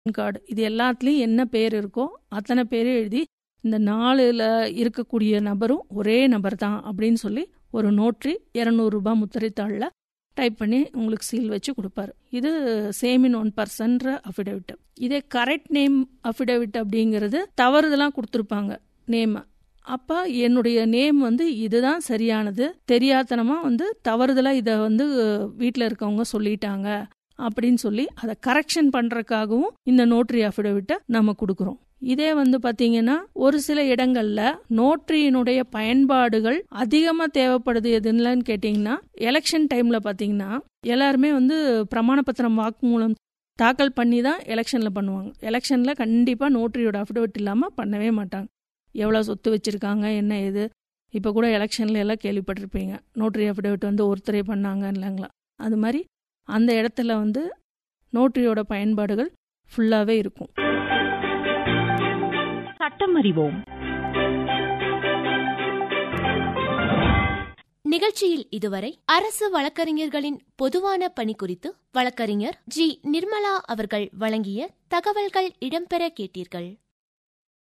card இது எல்லாத்துலேயும் என்ன பேர் இருக்கோ அத்தனை பேரும் எழுதி இந்த நாலுல இருக்கக்கூடிய நபரும் ஒரே நபர் தான் அப்படின்னு சொல்லி ஒரு நோட்ரி இரநூறுபா முத்திரைத்தாளில் டைப் பண்ணி உங்களுக்கு சீல் வச்சு கொடுப்பாரு இது சேம் இன் ஒன் பர்சன்ற அஃபிடவிட் இதே கரெக்ட் நேம் அஃபிடவிட் அப்படிங்கிறது தவறுதெல்லாம் கொடுத்துருப்பாங்க நேம் அப்போ என்னுடைய நேம் வந்து இதுதான் சரியானது தெரியாதனமாக வந்து தவறுதலாக இதை வந்து வீட்டில் இருக்கவங்க சொல்லிட்டாங்க அப்படின்னு சொல்லி அதை கரெக்ஷன் பண்ணுறதுக்காகவும் இந்த நோட்ரி அஃபிடவிட்டை நம்ம கொடுக்குறோம் இதே வந்து பாத்தீங்கன்னா ஒரு சில இடங்கள்ல நோட்ரியினுடைய பயன்பாடுகள் அதிகமா தேவைப்படுது எதுன்னு கேட்டீங்கன்னா எலெக்ஷன் டைம்ல பாத்தீங்கன்னா எல்லாருமே வந்து பிரமாண பத்திரம் வாக்குமூலம் தாக்கல் பண்ணி தான் எலெக்ஷன்ல பண்ணுவாங்க எலெக்ஷன்ல கண்டிப்பா நோட்ரியோட அஃபிடவிட் இல்லாம பண்ணவே மாட்டாங்க எவ்வளவு சொத்து வச்சிருக்காங்க என்ன ஏது இப்போ கூட எலெக்ஷன்ல எல்லாம் கேள்விப்பட்டிருப்பீங்க நோட்ரி அஃபிடவிட் வந்து ஒருத்தரே பண்ணாங்க இல்லைங்களா அது மாதிரி அந்த இடத்துல வந்து நோட்ரியோட பயன்பாடுகள் ஃபுல்லாகவே இருக்கும் சட்டம் அறிவோம் நிகழ்ச்சியில் இதுவரை அரசு வழக்கறிஞர்களின் பொதுவான பணி குறித்து வழக்கறிஞர் ஜி நிர்மலா அவர்கள் வழங்கிய தகவல்கள் இடம்பெற கேட்டீர்கள்